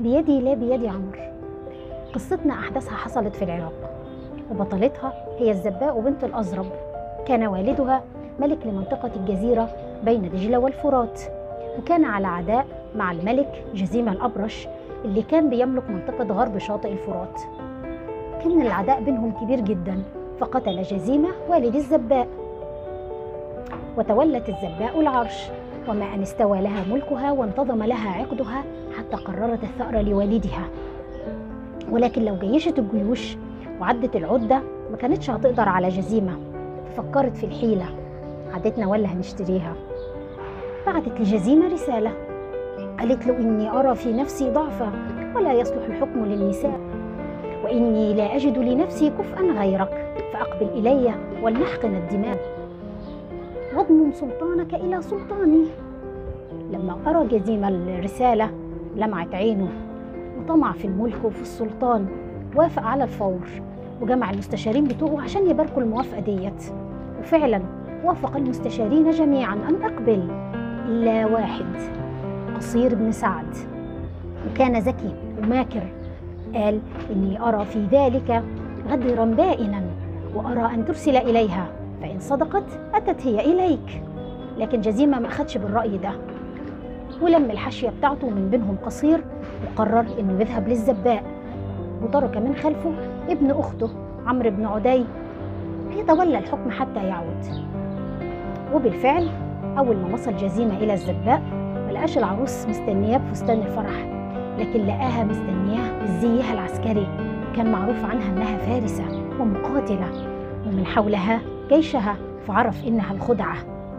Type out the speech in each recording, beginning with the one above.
بيدي لا بيد عمرو قصتنا أحداثها حصلت في العراق وبطلتها هي الزباء بنت الأزرب كان والدها ملك لمنطقة الجزيرة بين دجلة والفرات وكان على عداء مع الملك جزيمة الأبرش اللي كان بيملك منطقة غرب شاطئ الفرات كان العداء بينهم كبير جدا فقتل جزيمة والد الزباء وتولت الزباء العرش وما أن استوى لها ملكها وانتظم لها عقدها حتى قررت الثأر لوالدها ولكن لو جيشت الجيوش وعدت العدة ما كانتش هتقدر على جزيمة ففكرت في الحيلة عدتنا ولا هنشتريها بعتت لجزيمة رسالة قالت له إني أرى في نفسي ضعفا ولا يصلح الحكم للنساء وإني لا أجد لنفسي كفءا غيرك فأقبل إلي ولنحقن الدماء واضمم سلطانك إلى سلطاني لما أرى جزيمة الرسالة لمعت عينه وطمع في الملك وفي السلطان وافق على الفور وجمع المستشارين بتوعه عشان يباركوا الموافقة ديت وفعلا وافق المستشارين جميعا أن أقبل إلا واحد قصير بن سعد وكان ذكي وماكر قال إني أرى في ذلك غدرا بائنا وأرى أن ترسل إليها فإن صدقت أتت هي إليك لكن جزيمة ما أخدش بالرأي ده ولم الحاشية بتاعته من بينهم قصير وقرر إنه يذهب للزباء وترك من خلفه ابن أخته عمرو بن عدي يتولى الحكم حتى يعود وبالفعل أول ما وصل جزيمة إلى الزباء ملقاش العروس مستنياه بفستان الفرح لكن لقاها مستنياه بزيها العسكري كان معروف عنها إنها فارسة ومقاتلة ومن حولها جيشها فعرف إنها الخدعة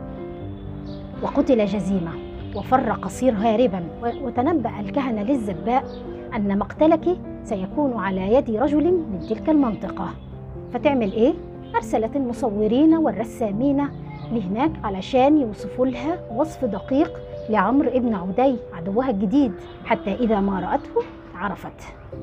وقتل جزيمة وفر قصير هاربا وتنبأ الكهنة للزباء أن مقتلك سيكون على يد رجل من تلك المنطقة فتعمل إيه؟ أرسلت المصورين والرسامين لهناك علشان يوصفوا لها وصف دقيق لعمرو ابن عدي عدوها الجديد حتى إذا ما رأته عرفت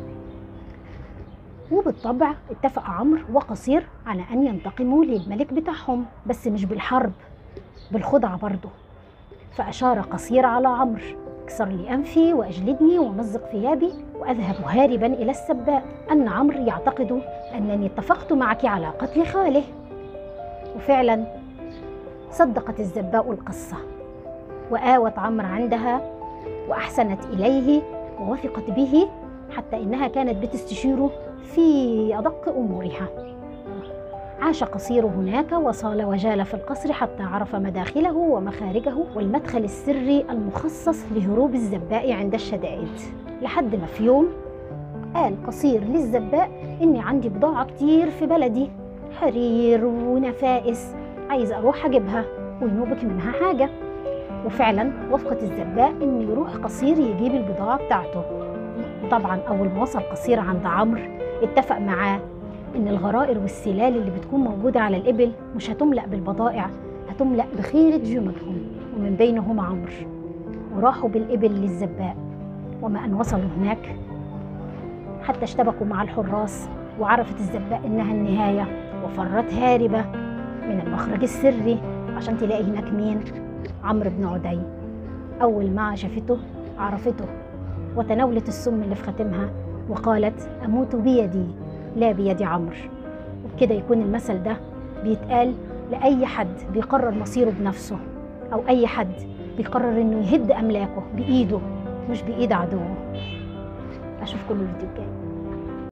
وبالطبع اتفق عمرو وقصير على أن ينتقموا للملك بتاعهم بس مش بالحرب بالخدعة برضه فأشار قصير على عمرو اكسر لي أنفي وأجلدني ومزق ثيابي وأذهب هاربا إلى السباء أن عمرو يعتقد أنني اتفقت معك على قتل خاله وفعلا صدقت الزباء القصة وآوت عمرو عندها وأحسنت إليه ووثقت به حتى إنها كانت بتستشيره في أدق أمورها عاش قصير هناك وصال وجال في القصر حتى عرف مداخله ومخارجه والمدخل السري المخصص لهروب الزباء عند الشدائد لحد ما في يوم قال قصير للزباء إني عندي بضاعة كتير في بلدي حرير ونفائس عايز أروح أجيبها وينوبك منها حاجة وفعلا وافقت الزباء إن يروح قصير يجيب البضاعة بتاعته طبعا أول ما وصل قصير عند عمرو اتفق معاه إن الغرائر والسلال اللي بتكون موجودة على الإبل مش هتملأ بالبضائع هتملأ بخيرة جملهم ومن بينهم عمرو وراحوا بالإبل للزباء وما أن وصلوا هناك حتى اشتبكوا مع الحراس وعرفت الزباء إنها النهاية وفرت هاربة من المخرج السري عشان تلاقي هناك مين عمرو بن عدي أول ما شافته عرفته وتناولت السم اللي في خاتمها وقالت أموت بيدي لا بيد عمرو وبكده يكون المثل ده بيتقال لأي حد بيقرر مصيره بنفسه أو أي حد بيقرر إنه يهد أملاكه بإيده مش بإيد عدوه أشوفكم الفيديو الجاي